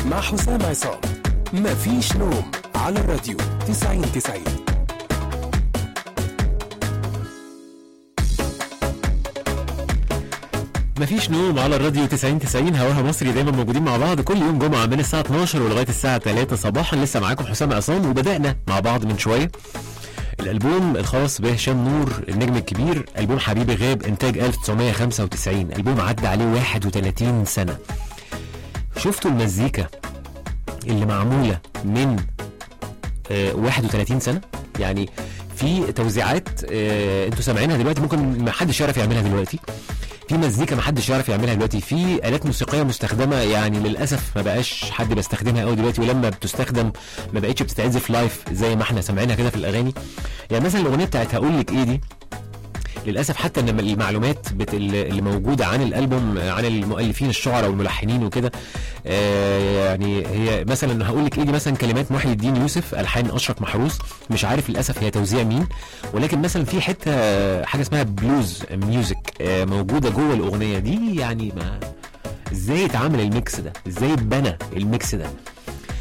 مع حسام عصام مفيش نوم على الراديو 90 90 مفيش نوم على الراديو 90 90 هواها مصري دايما موجودين مع بعض كل يوم جمعه من الساعه 12 ولغايه الساعه 3 صباحا لسه معاكم حسام عصام وبدانا مع بعض من شويه الالبوم الخاص بهشام نور النجم الكبير البوم حبيبي غاب انتاج 1995 البوم عدى عليه 31 سنه شفتوا المزيكا اللي معموله من آه 31 سنه يعني في توزيعات آه انتوا سامعينها دلوقتي ممكن ما حدش يعرف يعملها دلوقتي في مزيكا ما حدش يعرف يعملها دلوقتي في الات موسيقيه مستخدمه يعني للاسف ما بقاش حد بيستخدمها قوي دلوقتي ولما بتستخدم ما بقتش بتتعزف لايف زي ما احنا سامعينها كده في الاغاني يعني مثلا الاغنيه بتاعت هقول لك ايه دي للاسف حتى ان المعلومات بت... اللي موجوده عن الالبوم عن المؤلفين الشعراء والملحنين وكده آه يعني هي مثلا هقول لك ايه دي مثلا كلمات محي الدين يوسف الحان اشرف محروس مش عارف للاسف هي توزيع مين ولكن مثلا في حته حاجه اسمها بلوز ميوزك آه موجوده جوه الاغنيه دي يعني ما ازاي اتعمل الميكس ده ازاي اتبنى الميكس ده